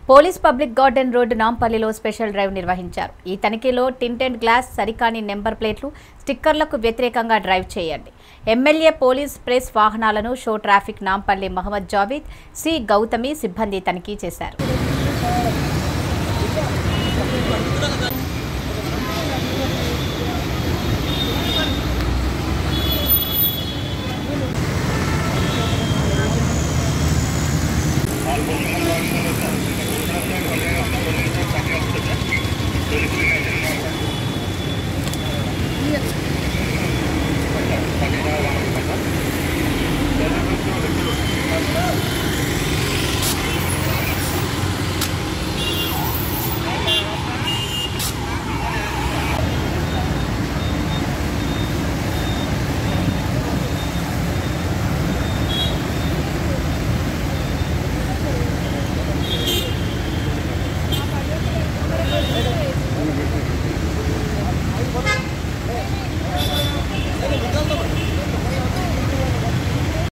police public garden road నాంపల్లిలో special drive నిర్వహించారు ఈ తనిఖీలో టింటెడ్ గ్లాస్ సరికాని నెంబర్ ప్లేట్లు స్టిక్కర్లకు వ్యతిరేకంగా డ్రైవ్ చేయండి ఎమ్మెల్యే పోలీస్ ప్రెస్ వాహనాలను SHO traffic Nampally Mohammed Javeed C Gowthami సిబ్బంది తనిఖీ చేశారు